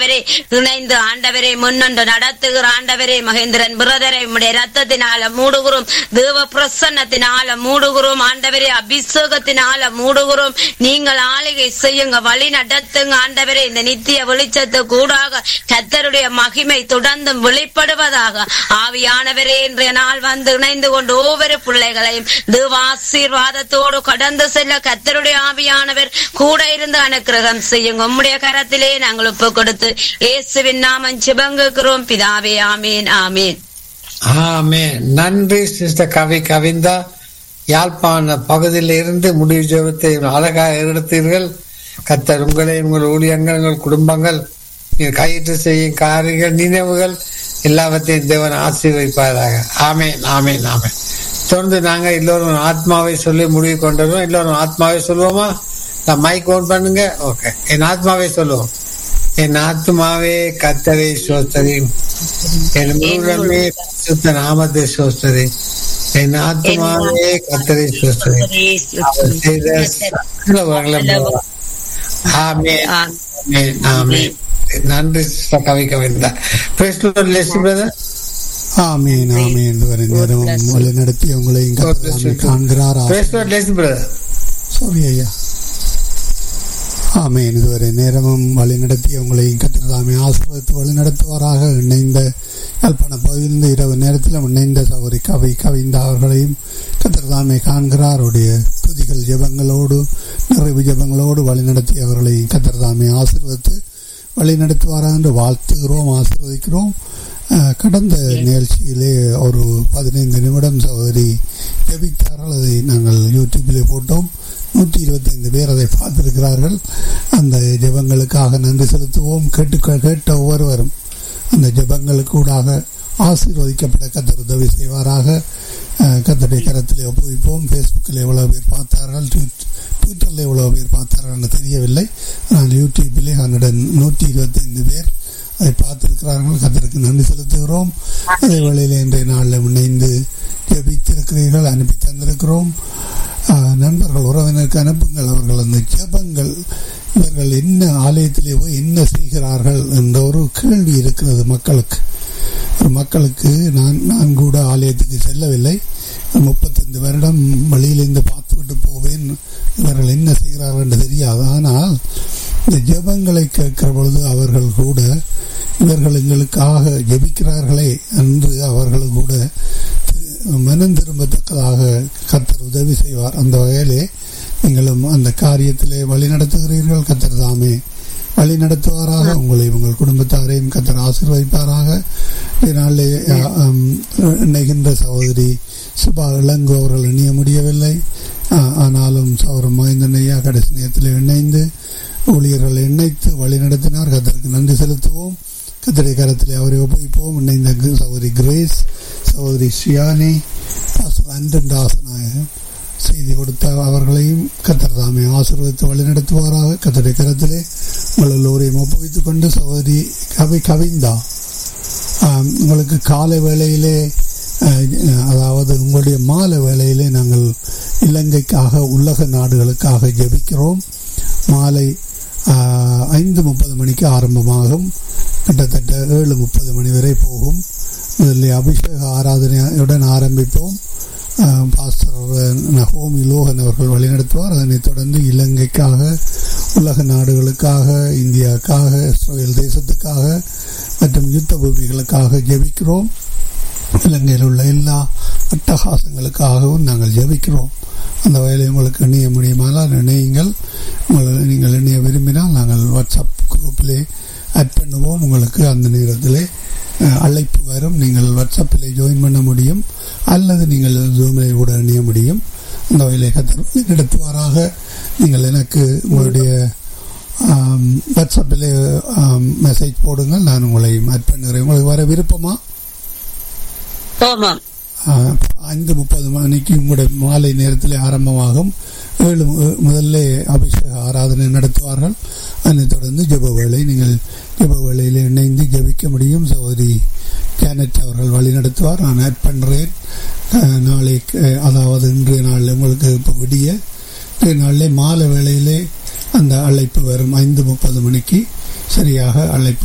ஆண்டவரே இணைந்து ஆண்டவரே முன்னொன்று நடத்துகிற ஆண்டவரே மகேந்திரன் பிரதரை உம்முடைய ரத்தத்தினால மூடுகிறோம் தேவ பிரசன்னத்தினால மூடுகிறோம் ஆண்டவரே அபிஷேகத்தினால மூடுகிறோம் நீங்கள் ஆளுகை செய்யுங்க வழி நடத்துங்க ஆண்டவரே இந்த நித்திய வெளிச்சத்து கூடாக கத்தருடைய மகிமை தொடர்ந்தும் வெளிப்படுவதாக ஆவியானவரே இன்றைய நாள் வந்து இணைந்து கொண்டு ஒவ்வொரு பிள்ளைகளையும் தேவ ஆசீர்வாதத்தோடு கடந்து செல்ல கத்தருடைய ஆவியானவர் கூட இருந்து அனுக்கிரகம் செய்யுங்க உம்முடைய கரத்திலே நாங்கள் ஒப்பு கொடுத்து இயேசுவின் நாமம் சிபங்குகிறோம் பிதாவே ஆமீன் ஆமீன் ஆமே நன்றி சிஸ்டர் கவி கவிந்தா யாழ்ப்பாண பகுதியில் இருந்து முடிவு ஜெபத்தை அழகாக எடுத்தீர்கள் கத்தர் உங்களை உங்கள் ஊழியங்கள் உங்கள் குடும்பங்கள் நீங்கள் கையிட்டு செய்யும் காரியங்கள் நினைவுகள் எல்லாவற்றையும் தேவன் ஆசீர்வதிப்பாராக ஆமேன் ஆமேன் ஆமேன் தொடர்ந்து நாங்க எல்லோரும் ஆத்மாவை சொல்லி முடிவு கொண்டுறோம் எல்லோரும் ஆத்மாவை சொல்லுவோமா நான் மைக் ஓன் பண்ணுங்க ஓகே என் ஆத்மாவை சொல்லுவோம் என் ஆத்மாவே கத்தரை சோஸ்தரி என் முழுவதுமே சுத்த நாமத்தை சோஸ்தரி என் ஆத்மாவே கத்தரை சோஸ்தரி அவர் செய்த சகல வளங்களும் ஆமென் ஆமென் ஆமென் நன்றி சிஸ்டர் கவி கவிந்தா பிரேஸ்லோர் லெஸ்ஸி பிரதர் ஆமீன் ஆமீன் இதுவரை நேரம் வழி நடத்தி உங்களையும் கர்த்தர் காண்கிறார் பிரேஸ்லோர் லெஸ்ஸி பிரதர் சாரி ஐயா ஆமீன் இதுவரை நேரமும் வழி நடத்தி உங்களையும் கத்திரதாமே ஆசிர்வதித்து வழி நடத்துவாராக இணைந்த யாழ்ப்பாண பகுதியிலிருந்து இரவு நேரத்தில் இணைந்த சௌரி கவி கவிந்த அவர்களையும் கத்திரதாமே காண்கிறார் அவருடைய துதிகள் ஜெபங்களோடு நிறைவு ஜெபங்களோடு வழி நடத்தி அவர்களை கத்திரதாமே ஆசிர்வதித்து வழி நடத்துவாராக என்று வாழ்த்துகிறோம் ஆசீர்வதிக்கிறோம் அஹ், கடந்த நிகழ்ச்சியிலே ஒரு பதினைந்து நிமிடம் சகோதரி ஜெபித்தார்கள் அதை நாங்கள் யூடியூப்பிலே போட்டோம் நூற்றி இருபத்தைந்து பேர் அதை பார்த்திருக்கிறார்கள் அந்த ஜெபங்களுக்காக நன்றி செலுத்துவோம் கேட்டு கேட்ட ஒவ்வொருவரும் அந்த ஜெபங்களுக்கு ஊடாக ஆசீர்வதிக்கப்பட்ட கத்தர் உதவி செய்வாராக அஹ், கத்தருடைய கரத்திலே ஒப்புவிப்போம் ஃபேஸ்புக்கில் எவ்வளவு பேர் பார்த்தார்கள் ட்விட்- ட்விட்டரில் எவ்வளவு பேர் பார்த்தார்கள் தெரியவில்லை ஆனால் யூடியூப்பிலே ஹண்ட்ரட் நூற்றி இருபத்தைந்து பேர் அதை பார்த்திருக்கிறார்கள் கத்தருக்கு நன்றி செலுத்துகிறோம் அதே வேளையில் இன்றைய நாளில் இணைந்து ஜெபித்திருக்கிறீர்கள் அனுப்பி தந்திருக்கிறோம் ஆஹ், நண்பர்கள் உறவினருக்கு அனுப்புங்கள் அவர்கள் அந்த ஜெபங்கள் இவர்கள் என்ன ஆலயத்திலே போய் என்ன செய்கிறார்கள் என்ற ஒரு கேள்வி இருக்கிறது மக்களுக்கு ஒரு மக்களுக்கு நான் நான் கூட ஆலயத்துக்கு செல்லவில்லை முப்பத்தைந்து வருடம் வெளியிலிருந்து பார்த்துவிட்டு போவேன் இவர்கள் என்ன செய்கிறார்கள் என்று தெரியாது ஆனால் இந்த ஜெபங்களை கேட்கிற பொழுது அவர்கள் கூட இவர்கள் எங்களுக்காக ஜெபிக்கிறார்களே என்று அவர்கள் கூட திரு- மனம் திரும்பத்தக்கதாக கத்தர் உதவி செய்வார் அந்த வகையிலே நீங்களும் அந்த காரியத்திலே வழி நடத்துகிறீர்கள் கத்தர் தாமே வழி நடத்துவாராக உங்களை உங்கள் குடும்பத்தாரையும் கத்தர் ஆசீர்வதிப்பாராக இதனாலே இணைகின்ற சகோதரி சுபா இளங்கோ அவர்கள் இணைய முடியவில்லை ஆ, ஆனாலும் சௌரம் மகேந்திரனையா கடைசி நேரத்தில் இணைந்து ஊழியர்களை இணைத்து வழி நடத்தினார் கத்தருக்கு நன்றி செலுத்துவோம் கத்திரை கரத்தில் அவரை ஒப்புவிப்போம் இணைந்த கு- சகோதரி கிரேஸ் சகோதரி ஷியானி பாஸ்டர் அண்டன் தாசநாயகம் செய்தி கொடுத்த அவர்களையும் கத்தர் தாமே ஆசீர்வதித்து வழிநடத்துவாராக கத்தரை கரத்திலே உங்கள் எல்லோரையும் ஒப்புவித்துக் கொண்டு சகோதரி கவி கவிந்தா ஆம், உங்களுக்கு காலை வேளையிலே அஹ், அதாவது உங்களுடைய மாலை வேளையிலே நாங்கள் இலங்கைக்காக உலக நாடுகளுக்காக ஜெபிக்கிறோம் மாலை ஆஹ், ஐந்து முப்பது மணிக்கு ஆரம்பமாகும் கிட்டத்தட்ட ஏழு முப்பது மணி வரை போகும் முதலில் அபிஷேக ஆராதனையுடன் ஆரம்பிப்போம் ஆஹ், பாஸ்டர் நகோமி லோகன் அவர்கள் வழிநடத்துவார் அதனைத் தொடர்ந்து இலங்கைக்காக உலக நாடுகளுக்காக இந்தியாவுக்காக இஸ்ரேல் தேசத்துக்காக மற்றும் யுத்த பூமிகளுக்காக ஜெபிக்கிறோம் இலங்கையில் உள்ள எல்லா அட்டகாசங்களுக்காகவும் நாங்கள் ஜெபிக்கிறோம் அந்த வகையில் உங்களுக்கு இணைய முடியுமானால் இணையுங்கள் உங்கள் நீங்கள் இணைய விரும்பினால் நாங்கள் வாட்ஸ்அப் குரூப்பிலே ஆட் பண்ணுவோம் உங்களுக்கு அந்த நேரத்திலே அஹ், அழைப்பு வரும் நீங்கள் வாட்ஸ்அப்பிலே ஜாயின் பண்ண முடியும் அல்லது நீங்கள் ஜூமிலே கூட இணைய முடியும் அந்த வகையிலே கத்தர் நடத்துவாராக நீங்கள் எனக்கு உங்களுடைய ஆம், வாட்ஸ்அப்பிலே ஆம், மெசேஜ் போடுங்கள் நான் உங்களை ஆட் பண்ணுகிறேன் உங்களுக்கு வர விருப்பமா ஓமாம் ஆஹ், ஐந்து முப்பது மணிக்கு உங்களுடைய மாலை நேரத்தில் ஆரம்பமாகும் ஏழு மு- முதல்ல அபிஷேக ஆராதனை நடத்துவார்கள் அதனைத் தொடர்ந்து ஜெப வேளை நீங்கள் ஜெப வேளையில் இணைந்து ஜெபிக்க முடியும் சகோதரி ஜானட் அவர்கள் வழி நடத்துவார் நான் ஆட் பண்ணுறேன் ஆஹ், நாளை அஹ், அதாவது இன்றைய நாளில் உங்களுக்கு இப்போ விடிய இன்றைய நாளிலே மாலை வேளையிலே அந்த அழைப்பு வரும் ஐந்து முப்பது மணிக்கு சரியாக அழைப்பு